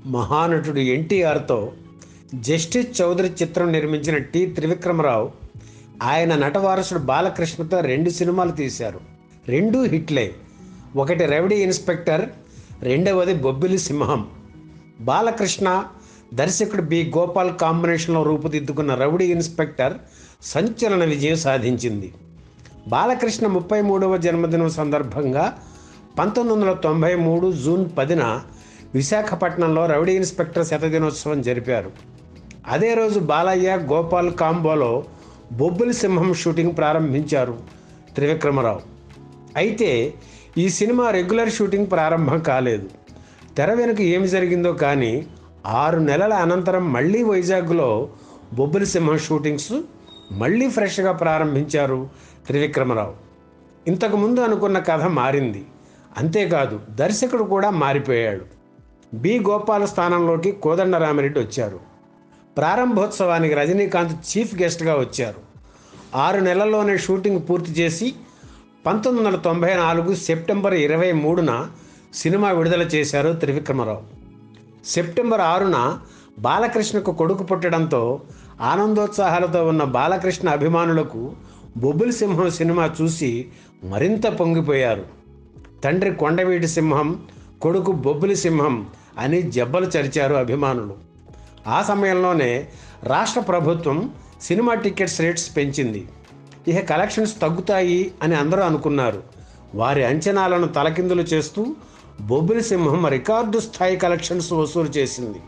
మహానటుడు ఎన్టీఆర్తో justice Chowdary చిత్రం నిర్మించిన T Trivikrama Rao ఆయన నటవారసుడు బాలకృష్ణతో రెండు సినిమాలు తీశారు రెండూ హిట్లే ఒకటి రవిడి ఇన్స్పెక్టర్ రెండవది బొబ్బిలి సింహం బాలకృష్ణ దర్శకుడు బి గోపాల్ కాంబినేషన్లో రూపుదిద్దుకున్న రౌడీ ఇన్స్పెక్టర్ సంచలన విజయం సాధించింది బాలకృష్ణ ముప్పై మూడవ జన్మదినం సందర్భంగా పంతొమ్మిది వందల తొంభై మూడు జూన్ పదిన విశాఖపట్నంలో రౌడీ ఇన్స్పెక్టర్ శతదినోత్సవం జరిపారు అదే రోజు బాలయ్య గోపాల్ కాంబోలో బొబ్బిలి సింహం షూటింగ్ ప్రారంభించారు త్రివిక్రమరావు అయితే ఈ సినిమా రెగ్యులర్ షూటింగ్ ప్రారంభం కాలేదు తెర వెనుక ఏమి జరిగిందో కానీ ఆరు నెలల అనంతరం మళ్ళీ వైజాగ్లో బొబ్బిలి సింహం షూటింగ్స్ మళ్ళీ ఫ్రెష్గా ప్రారంభించారు త్రివిక్రమరావు ఇంతకుముందు అనుకున్న కథ మారింది అంతేకాదు దర్శకుడు కూడా మారిపోయాడు బి గోపాల స్థానంలోకి కోదండరామిరెడ్డి వచ్చారు ప్రారంభోత్సవానికి రజనీకాంత్ చీఫ్ గెస్ట్గా వచ్చారు ఆరు నెలల్లోనే షూటింగ్ పూర్తి చేసి పంతొమ్మిది వందల తొంభై నాలుగు సెప్టెంబర్ ఇరవై మూడున సినిమా విడుదల చేశారు త్రివిక్రమరావు సెప్టెంబర్ ఆరున బాలకృష్ణకు కొడుకు పుట్టడంతో ఆనందోత్సాహాలతో ఉన్న బాలకృష్ణ అభిమానులకు బొబ్బిలి సింహం సినిమా చూసి మరింత పొంగిపోయారు తండ్రి కొండవీటి సింహం కొడుకు బొబ్బిలి సింహం అని జబ్బలు చరిచారు అభిమానులు ఆ సమయంలోనే రాష్ట్ర ప్రభుత్వం సినిమా టికెట్స్ రేట్స్ పెంచింది ఇక కలెక్షన్స్ తగ్గుతాయి అని అందరూ అనుకున్నారు వారి అంచనాలను తలకిందులు చేస్తూ బొబ్బిలి సింహం రికార్డు స్థాయి కలెక్షన్స్ వసూలు చేసింది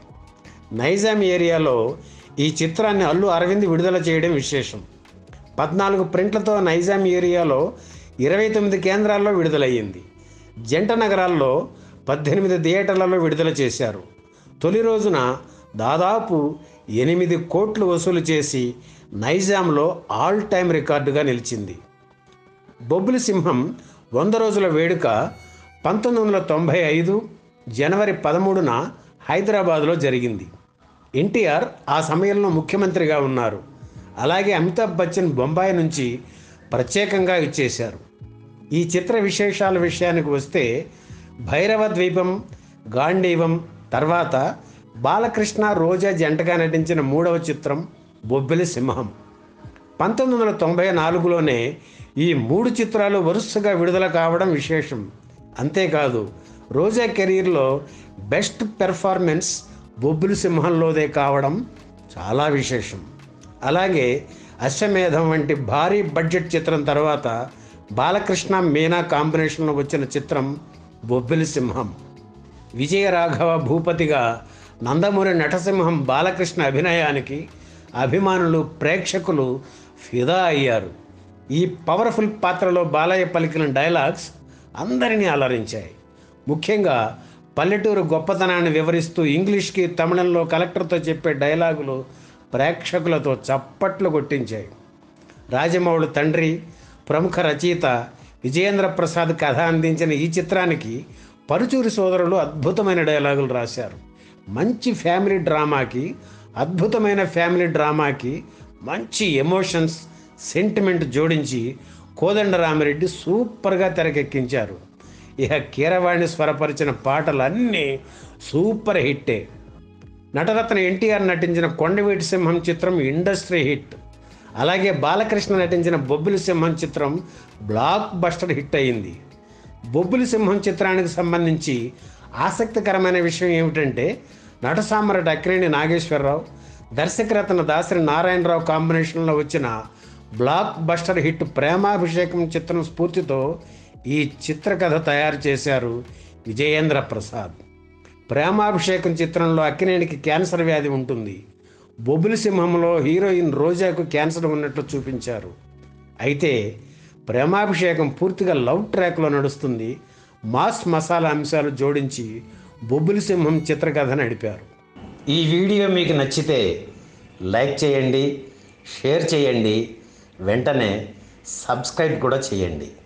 నైజాం ఏరియాలో ఈ చిత్రాన్ని అల్లు అరవింద్ విడుదల చేయడం విశేషం పద్నాలుగు ప్రింట్లతో నైజాం ఏరియాలో ఇరవై తొమ్మిది కేంద్రాల్లో విడుదలయ్యింది జంట నగరాల్లో పద్దెనిమిది థియేటర్లలో విడుదల చేశారు తొలి రోజున దాదాపు ఎనిమిది కోట్లు వసూలు చేసి నైజాంలో ఆల్ టైమ్ రికార్డుగా నిలిచింది బొబ్బిలి సింహం వంద రోజుల వేడుక పంతొమ్మిది వందల తొంభై ఐదు జనవరి పదమూడున హైదరాబాద్లో జరిగింది ఎన్టీఆర్ ఆ సమయంలో ముఖ్యమంత్రిగా ఉన్నారు అలాగే అమితాబ్ బచ్చన్ బొంబాయి నుంచి ప్రత్యేకంగా ఇచ్చేశారు ఈ చిత్ర విశేషాల విషయానికి వస్తే భైరవ ద్వీపం గాంధీవం తర్వాత బాలకృష్ణ రోజా జంటగా నటించిన మూడవ చిత్రం బొబ్బిలి సింహం పంతొమ్మిది వందల తొంభై నాలుగులోనే ఈ మూడు చిత్రాలు వరుసగా విడుదల కావడం విశేషం అంతేకాదు రోజా కెరీర్లో బెస్ట్ పెర్ఫార్మెన్స్ బొబ్బిలి సింహంలోదే కావడం చాలా విశేషం అలాగే అశ్వమేధం వంటి భారీ బడ్జెట్ చిత్రం తర్వాత బాలకృష్ణ మీనా కాంబినేషన్లో వచ్చిన చిత్రం బొబ్బిలి సింహం విజయరాఘవ భూపతిగా నందమూరి నటసింహం బాలకృష్ణ అభినయానికి అభిమానులు ప్రేక్షకులు ఫిదా అయ్యారు ఈ పవర్ఫుల్ పాత్రలో బాలయ్య పలికిన డైలాగ్స్ అందరినీ అలరించాయి ముఖ్యంగా పల్లెటూరు గొప్పతనాన్ని వివరిస్తూ ఇంగ్లీష్కి తమిళంలో కలెక్టర్తో చెప్పే డైలాగులు ప్రేక్షకులతో చప్పట్లు కొట్టించాయి రాజమౌళి తండ్రి ప్రముఖ రచయిత విజయేంద్ర ప్రసాద్ కథ అందించిన ఈ చిత్రానికి పరుచూరి సోదరులు అద్భుతమైన డైలాగులు రాశారు మంచి ఫ్యామిలీ డ్రామాకి అద్భుతమైన ఫ్యామిలీ డ్రామాకి మంచి ఎమోషన్స్ సెంటిమెంట్ జోడించి కోదండరామిరెడ్డి సూపర్గా తెరకెక్కించారు ఇక కీరవాణి స్వరపరిచిన పాటలన్నీ సూపర్ హిట్టే నటరత్న ఎన్టీఆర్ నటించిన కొండవీటి సింహం చిత్రం ఇండస్ట్రీ హిట్ అలాగే బాలకృష్ణ నటించిన బొబ్బిలి సింహం చిత్రం బ్లాక్ బస్టర్ హిట్ అయింది బొబ్బిలి సింహం చిత్రానికి సంబంధించి ఆసక్తికరమైన విషయం ఏమిటంటే నటసామరటి అక్కినేని నాగేశ్వరరావు దర్శకరత్న దాసరి నారాయణరావు కాంబినేషన్లో వచ్చిన బ్లాక్ బస్టర్ హిట్ ప్రేమాభిషేకం చిత్రం స్ఫూర్తితో ఈ చిత్రకథ తయారు చేశారు విజయేంద్ర ప్రసాద్ ప్రేమాభిషేకం చిత్రంలో అక్కినేనికి క్యాన్సర్ వ్యాధి ఉంటుంది బొబ్బిలి సింహంలో హీరోయిన్ రోజాకు క్యాన్సర్ ఉన్నట్లు చూపించారు అయితే ప్రేమాభిషేకం పూర్తిగా లవ్ ట్రాక్లో నడుస్తుంది మాస్ మసాలా అంశాలు జోడించి బొబ్బిలి సింహం చిత్రకథ నడిపారు ఈ వీడియో మీకు నచ్చితే లైక్ చేయండి షేర్ చేయండి వెంటనే సబ్స్క్రైబ్ కూడా చేయండి